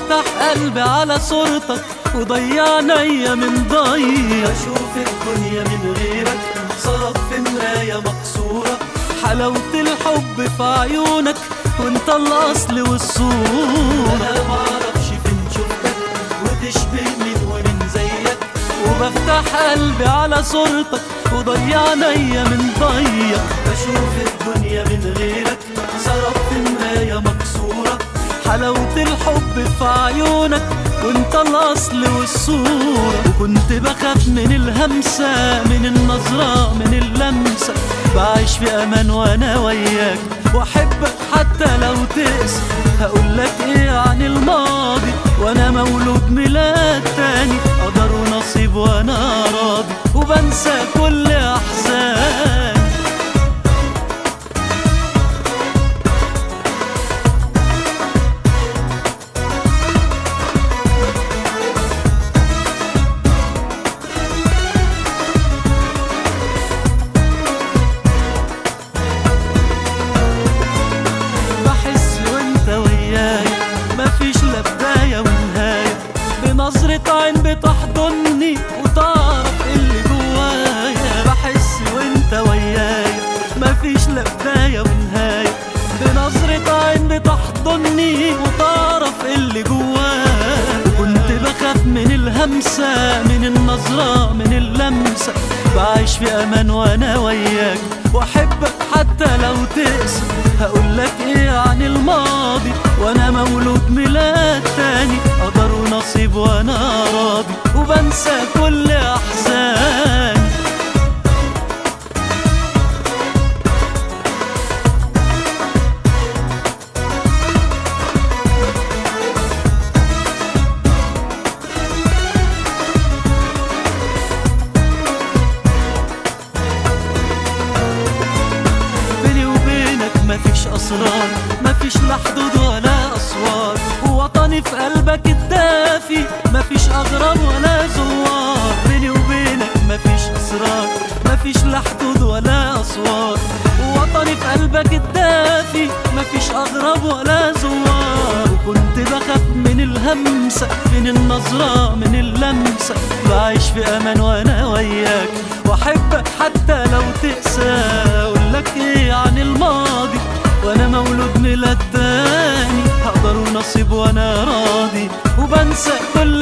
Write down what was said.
وبفتح قلبي على صورتك وضيع عينيا من ضيق اشوف الدنيا من غيرك صرف في مراية مكسورة حلاوة الحب في عيونك وانت الاصل والصورة انا معرفش فين شفتك وتشبه مين ومين زيك وبفتح قلبي على صورتك وضيع عينيا من ضيق بشوف الدنيا من غيرك صرف في مراية مكسورة حلاوة الحب في عيونك وانت الاصل والصورة وكنت بخاف من الهمسة من النظرة من اللمسة بعيش في امان وانا وياك واحبك حتى لو تقسى هقولك ايه عن الماضي وانا مولود ميلاد تاني قدر ونصيب وانا راضي وبنسى كل احزاني بحس وانت وياي مفيش لا بداية ونهاية بنظرة عين بتحضني وتعرف اللي جوايا بحس وانت وياي مفيش لا بداية ونهاية بنظرة عين بتحضني وتعرف اللي جوايا كنت بخاف من الهمسة من النظرة من اللمسة بعيش في امان وانا وياك واحبك حتى لو تقسى هقولك ايه عن الماضي وانا مولود ميلاد تاني قدر ونصيب وانا راضي وبنسى كل احزاني بيني وبينك مفيش اسرار مفيش لا حدود ولا اسوار ووطني في قلبك الدافي مفيش اغراب ولا زوار بيني وبينك مفيش اسرار مفيش لا حدود ولا اسوار ووطني في قلبك الدافي مفيش اغراب ولا زوار وكنت بخاف من الهمسة من النظرة من اللمسة بعيش في امان وانا وياك واحبك حتى لو تقسى اقولك ايه عن الماضي وانا مولود ميلاد تاني هقدر ونصيب وانا راضي وبنسى كل